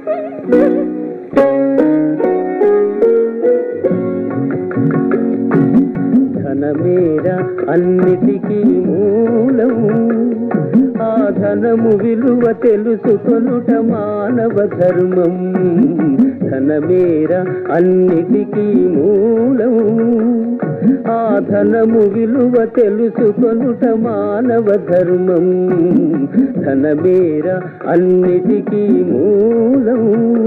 ధనమేర అన్నిటికీ మూలం ఆ ధనము విలువ తెలుసుకొనుట మానవ ధర్మం ధనమేర అన్నిటికీ మూలం ఆ ధనము విలువ తెలుసుకొనుట మానవ ధర్మం ధనమేర అన్నిటికీ మూలం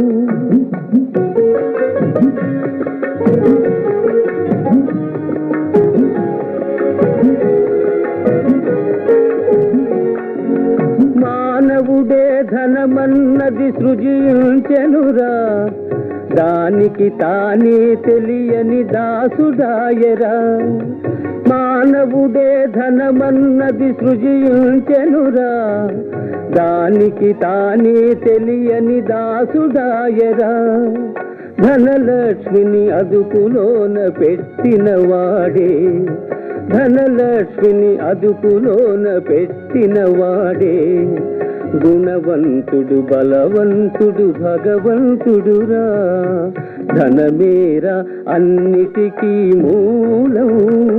మానవుడే ధనమన్నది సృజించెనురా దానికి తానే తెలియని దాసుడాయరా మానవుడే ధనమన్నది సృజించెనురా దానికి తానే తెలియని దాసుడాయరా ధనలక్ష్మిని అదుపులోన పెట్టిన వాడే ధనలక్ష్మిని అదుపులోన పెట్టిన వాడే గుణవంతుడు బలవంతుడు భగవంతుడురా ధనమేరా అన్నిటికీ మూలం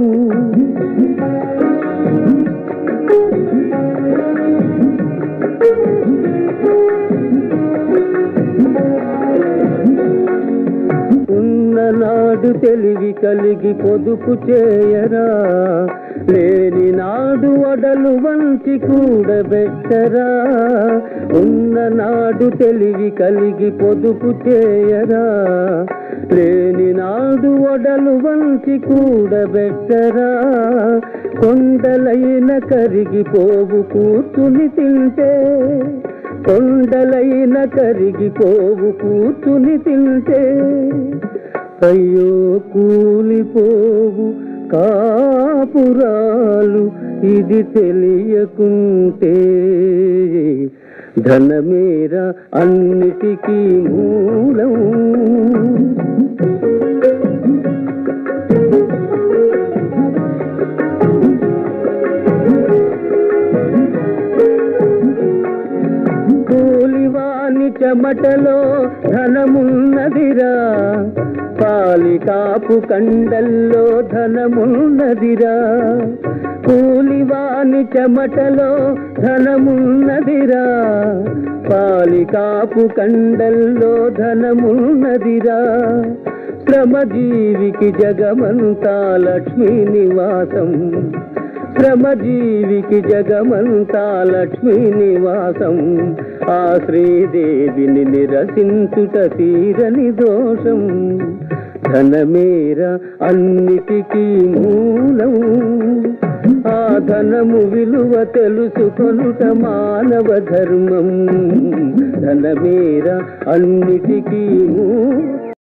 ఉన్ననాడు తెలివి కలిగి పొదుపు చేయరా లేని నాడు వడలు వంచి కూడబెట్టరా ఉన్ననాడు తెలివి కలిగి పొదుపు చేయరా లేని నాడు వడలు వంచి కూడబెట్టరా కొండలైన కరిగిపోవు కూర్చుని తింటే కొండలైన కరిగిపోవు కూర్చుని తింటే అయ్యో కూలిపోవు కాపురాలు ఇది తెలియకుంటే ధనమేర అన్నిటికీ మూలం కూలివాని చెమటలో ధనమున్నదిరా పాలి కాపు కండల్లో ధనమున్నదిరా కూలివాని చెమటలో ధనమున్నదిరా పాలి కాపు కండల్లో ధనమున్నదిరా శ్రమజీవికి జగమంతా లక్ష్మీ నివాసం శ్రమజీవికి జగమంతా లక్ష్మీ నివాసం ఆ శ్రీదేవిని నిరసించుట తీరని దోషం ధనమేర అన్నిటికీ మూలం ఆ ధనము విలువ తెలుసుకొనుట మానవ ధర్మం ధనమేర అన్నిటికీ మూలం